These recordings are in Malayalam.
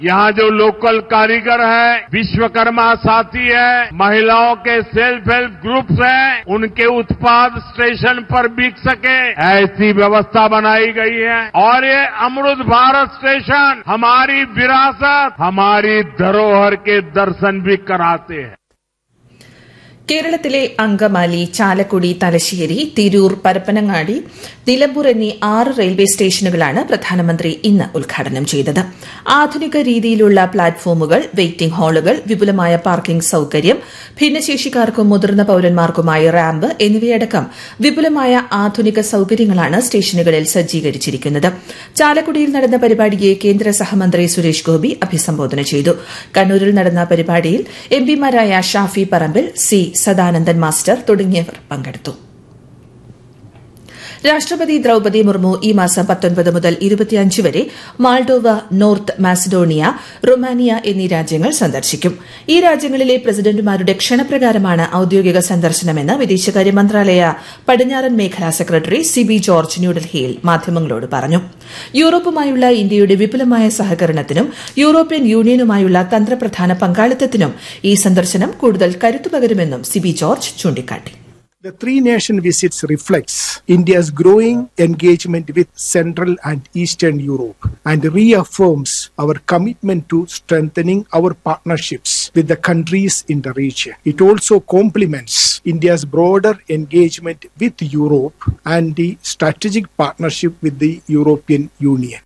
यहाँ जो लोकल कारीगर है विश्वकर्मा साथी है महिलाओं के सेल्फ हेल्प ग्रुप्स हैं उनके उत्पाद स्टेशन पर बिक सके ऐसी व्यवस्था बनाई गई है और ये अमृत भारत स्टेशन हमारी विरासत हमारी धरोहर के दर्शन भी कराते हैं കേരളത്തിലെ അങ്കമാലി ചാലക്കുടി തലശ്ശേരി തിരൂർ പരപ്പനങ്ങാടി നിലമ്പൂർ എന്നീ ആറ് റെയിൽവേ സ്റ്റേഷനുകളാണ് പ്രധാനമന്ത്രി ഇന്ന് ഉദ്ഘാടനം ചെയ്തത് ആധുനിക രീതിയിലുള്ള പ്ലാറ്റ്ഫോമുകൾ വെയിറ്റിംഗ് ഹാളുകൾ വിപുലമായ പാർക്കിംഗ് സൌകര്യം ഭിന്നശേഷിക്കാർക്കും മുതിർന്ന പൌരന്മാർക്കുമായി റാമ്പ് എന്നിവയടക്കം വിപുലമായ ആധുനിക സൌകര്യങ്ങളാണ് സ്റ്റേഷനുകളിൽ സജ്ജീകരിച്ചിരിക്കുന്നത് ചാലക്കുടിയിൽ നടന്ന പരിപാടിയെ കേന്ദ്ര സഹമന്ത്രി സുരേഷ് ഗോപി അഭിസംബോധന ചെയ്തു കണ്ണൂരിൽ നടന്ന പരിപാടിയിൽ എംപിമാരായ ഷാഫി പറമ്പിൽ സി സദാനന്ദൻ മാസ്റ്റർ തുടങ്ങിയവർ പങ്കെടുത്തു രാഷ്ട്രപതി ദ്രൌപതി മുർമു ഈ മാസം പത്തൊൻപത് മുതൽ ഇരുപത്തിയഞ്ച് വരെ മാൾഡോവ നോർത്ത് മാസിഡോണിയ റൊമാനിയ എന്നീ രാജ്യങ്ങൾ സന്ദർശിക്കും ഈ രാജ്യങ്ങളിലെ പ്രസിഡന്റുമാരുടെ ക്ഷണപ്രകാരമാണ് ഔദ്യോഗിക സന്ദർശനമെന്ന് വിദേശകാര്യ മന്ത്രാലയ പടിഞ്ഞാറൻ മേഖലാ സെക്രട്ടറി സിബി ജോർജ് ന്യൂഡൽഹിയിൽ മാധ്യമങ്ങളോട് പറഞ്ഞു യൂറോപ്പുമായുള്ള ഇന്ത്യയുടെ വിപുലമായ സഹകരണത്തിനും യൂറോപ്യൻ യൂണിയനുമായുള്ള തന്ത്രപ്രധാന പങ്കാളിത്തത്തിനും ഈ സന്ദർശനം കൂടുതൽ കരുത്തുപകരുമെന്നും സിബി ജോർജ് ചൂണ്ടിക്കാട്ടി The three nation visits reflects India's growing engagement with Central and Eastern Europe and reaffirms our commitment to strengthening our partnerships with the countries in the region. It also complements India's broader engagement with Europe and the strategic partnership with the European Union.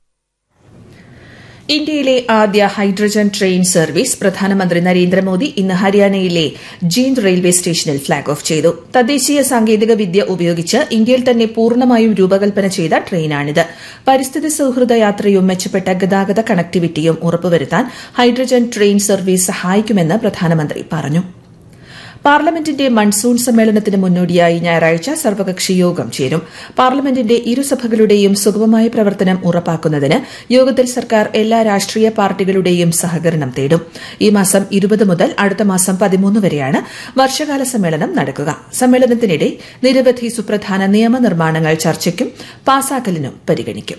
ഇന്ത്യയിലെ ആദ്യ ഹൈഡ്രജൻ ട്രെയിൻ സർവീസ് പ്രധാനമന്ത്രി നരേന്ദ്രമോദി ഇന്ന് ഹരിയാനയിലെ ജീന്ദ് റെയിൽവേ സ്റ്റേഷനിൽ ഫ്ളാഗ് ഓഫ് ചെയ്തു തദ്ദേശീയ സാങ്കേതിക വിദ്യ ഉപയോഗിച്ച് ഇന്ത്യയിൽ തന്നെ പൂർണ്ണമായും രൂപകൽപ്പന ചെയ്ത ട്രെയിനാണിത് പരിസ്ഥിതി സൌഹൃദ യാത്രയും മെച്ചപ്പെട്ട ഗതാഗത കണക്ടിവിറ്റിയും ഉറപ്പുവരുത്താൻ ഹൈഡ്രജൻ ട്രെയിൻ സർവീസ് സഹായിക്കുമെന്ന് പ്രധാനമന്ത്രി പറഞ്ഞു പാർലമെന്റിന്റെ മൺസൂൺ സമ്മേളനത്തിന് മുന്നോടിയായി ഞായറാഴ്ച സർവകക്ഷി യോഗം ചേരും പാർലമെന്റിന്റെ ഇരുസഭകളുടെയും സുഗമമായ പ്രവർത്തനം ഉറപ്പാക്കുന്നതിന് യോഗത്തിൽ സർക്കാർ എല്ലാ രാഷ്ട്രീയ പാർട്ടികളുടെയും സഹകരണം തേടും ഈ മാസം ഇരുപത് മുതൽ അടുത്ത മാസം പതിമൂന്ന് വരെയാണ് വർഷകാല സമ്മേളനം നടക്കുക സമ്മേളനത്തിനിടെ നിരവധി സുപ്രധാന നിയമനിർമ്മാണങ്ങൾ ചർച്ചയ്ക്കും പാസാക്കലിനും പരിഗണിക്കും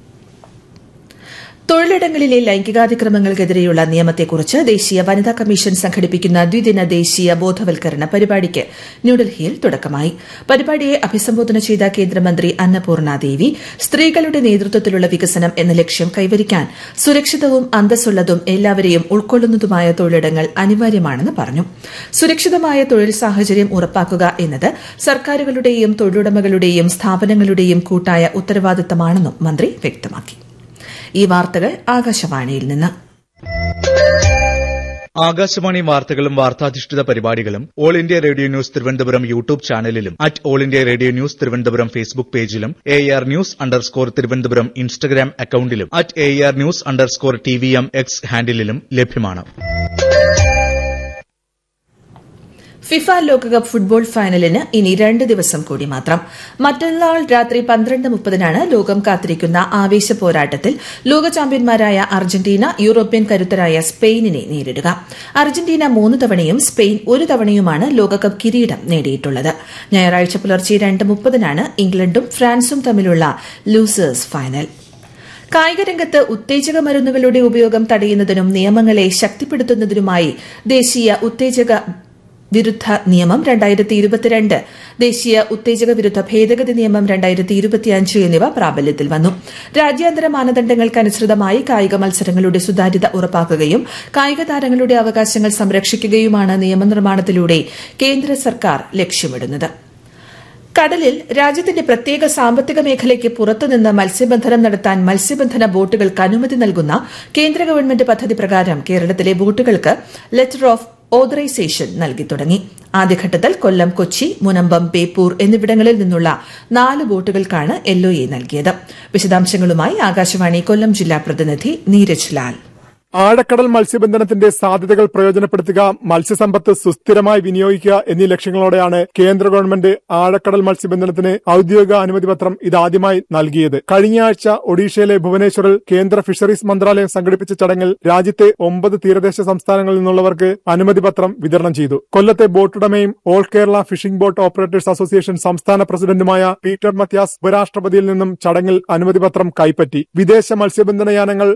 തൊഴിലിടങ്ങളിലെ ലൈംഗികാതിക്രമങ്ങൾക്കെതിരെയുള്ള നിയമത്തെക്കുറിച്ച് ദേശീയ വനിതാ കമ്മീഷൻ സംഘടിപ്പിക്കുന്ന ദ്വിദിന ദേശീയ ബോധവൽക്കരണ പരിപാടിക്ക് ന്യൂഡൽഹിയിൽ തുടക്കമായി പരിപാടിയെ അഭിസംബോധന ചെയ്ത കേന്ദ്രമന്ത്രി അന്നപൂർണ ദേവി സ്ത്രീകളുടെ നേതൃത്വത്തിലുള്ള വികസനം എന്ന ലക്ഷ്യം കൈവരിക്കാൻ സുരക്ഷിതവും അന്തസ്സുള്ളതും എല്ലാവരെയും ഉൾക്കൊള്ളുന്നതുമായ തൊഴിലിടങ്ങൾ അനിവാര്യമാണെന്ന് പറഞ്ഞു സുരക്ഷിതമായ തൊഴിൽ സാഹചര്യം ഉറപ്പാക്കുക എന്നത് സർക്കാരുകളുടെയും തൊഴിലുടമകളുടെയും സ്ഥാപനങ്ങളുടെയും കൂട്ടായ ഉത്തരവാദിത്തമാണെന്നും മന്ത്രി വ്യക്തമാക്കി ഈ വാർത്തകൾ ആകാശവാണിയിൽ നിന്ന് ആകാശവാണി വാർത്തകളും വാർത്താധിഷ്ഠിത പരിപാടികളും all India radio news Thiruvananthapuram YouTube ചാനലിലും at all India radio news Thiruvananthapuram Facebook പേജിലും A R news underscore Thiruvananthapuram Instagram അക്കൌണ്ടിലും at A R news underscore T V M X ഹാൻഡിലും ലഭ്യമാണ് ഫിഫ ലോകകപ്പ് ഫുട്ബോൾ ഫൈനലിന് ഇനി രണ്ട് ദിവസം കൂടി മാത്രം മറ്റന്നാൾ രാത്രി പന്ത്രണ്ട് മുപ്പതിനാണ് ലോകം കാത്തിരിക്കുന്ന ആവേശ പോരാട്ടത്തിൽ ലോക ചാമ്പ്യന്മാരായ അർജന്റീന യൂറോപ്യൻ കരുത്തരായ സ്പെയിനിനെ നേരിടുക അർജന്റീന മൂന്ന് തവണയും സ്പെയിൻ ഒരു തവണയുമാണ് ലോകകപ്പ് കിരീടം നേടിയിട്ടുള്ളത് ഞായറാഴ്ച പുലർച്ചെ രണ്ട് മുപ്പതിനാണ് ഇംഗ്ലണ്ടും ഫ്രാൻസും തമ്മിലുള്ള ലൂസേഴ്സ് ഫൈനൽ കായികരംഗത്ത് ഉത്തേജക മരുന്നുകളുടെ ഉപയോഗം തടയുന്നതിനും നിയമങ്ങളെ ശക്തിപ്പെടുത്തുന്നതിനുമായി ദേശീയ ഉത്തേജക വിരുദ്ധ നിയമം രണ്ടായിരത്തി ഇരുപത്തിരണ്ട് ദേശീയ ഉത്തേജക വിരുദ്ധ ഭേദഗതി നിയമം രണ്ടായിരത്തി ഇരുപത്തിയഞ്ച് എന്നിവ പ്രാബല്യത്തിൽ വന്നു രാജ്യാന്തര മാനദണ്ഡങ്ങൾക്കനുസൃതമായി കായിക മത്സരങ്ങളുടെ സുതാര്യത ഉറപ്പാക്കുകയും കായിക താരങ്ങളുടെ അവകാശങ്ങൾ സംരക്ഷിക്കുകയുമാണ് നിയമനിർമ്മാണത്തിലൂടെ കേന്ദ്ര സർക്കാർ ലക്ഷ്യമിടുന്നത് കടലിൽ രാജ്യത്തിന്റെ പ്രത്യേക സാമ്പത്തിക മേഖലയ്ക്ക് പുറത്തുനിന്ന് മത്സ്യബന്ധനം നടത്താൻ മത്സ്യബന്ധന ബോട്ടുകൾക്ക് അനുമതി നൽകുന്ന കേന്ദ്ര ഗവൺമെന്റ് പദ്ധതി പ്രകാരം കേരളത്തിലെ ബോട്ടുകൾക്ക് ലെറ്റർ ഓഫ് ഓതറൈസേഷൻ നൽകി തുടങ്ങി ആദ്യഘട്ടത്തിൽ കൊല്ലം കൊച്ചി മുനമ്പം ബേപ്പൂർ എന്നിവിടങ്ങളിൽ നിന്നുള്ള നാല് ബോട്ടുകൾക്കാണ് എൽഒഎ നൽകിയത് വിശദാംശങ്ങളുമായി ആകാശവാണി കൊല്ലം ജില്ലാ പ്രതിനിധി നീരജ് ലാൽ ആഴക്കടൽ മത്സ്യബന്ധനത്തിന്റെ സാധ്യതകൾ പ്രയോജനപ്പെടുത്തുക മത്സ്യസമ്പത്ത് സുസ്ഥിരമായി വിനിയോഗിക്കുക എന്നീ ലക്ഷ്യങ്ങളോടെയാണ് കേന്ദ്ര ഗവൺമെന്റ് ആഴക്കടൽ മത്സ്യബന്ധനത്തിന് ഔദ്യോഗിക അനുമതി പത്രം ഇതാദ്യമായി നൽകിയത് കഴിഞ്ഞയാഴ്ച ഒഡീഷയിലെ ഭുവനേശ്വറിൽ കേന്ദ്ര ഫിഷറീസ് മന്ത്രാലയം സംഘടിപ്പിച്ച ചടങ്ങിൽ രാജ്യത്തെ ഒമ്പത് തീരദേശ സംസ്ഥാനങ്ങളിൽ നിന്നുള്ളവർക്ക് അനുമതി പത്രം വിതരണം ചെയ്തു കൊല്ലത്തെ ബോട്ടുടമയും all Kerala fishing boat operators association സംസ്ഥാന പ്രസിഡന്റുമായ പീറ്റർ മത്യാസ് ഉപരാഷ്ട്രപതിയിൽ നിന്നും ചടങ്ങിൽ അനുമതി പത്രം കൈപ്പറ്റി വിദേശ മത്സ്യബന്ധന യാനങ്ങൾ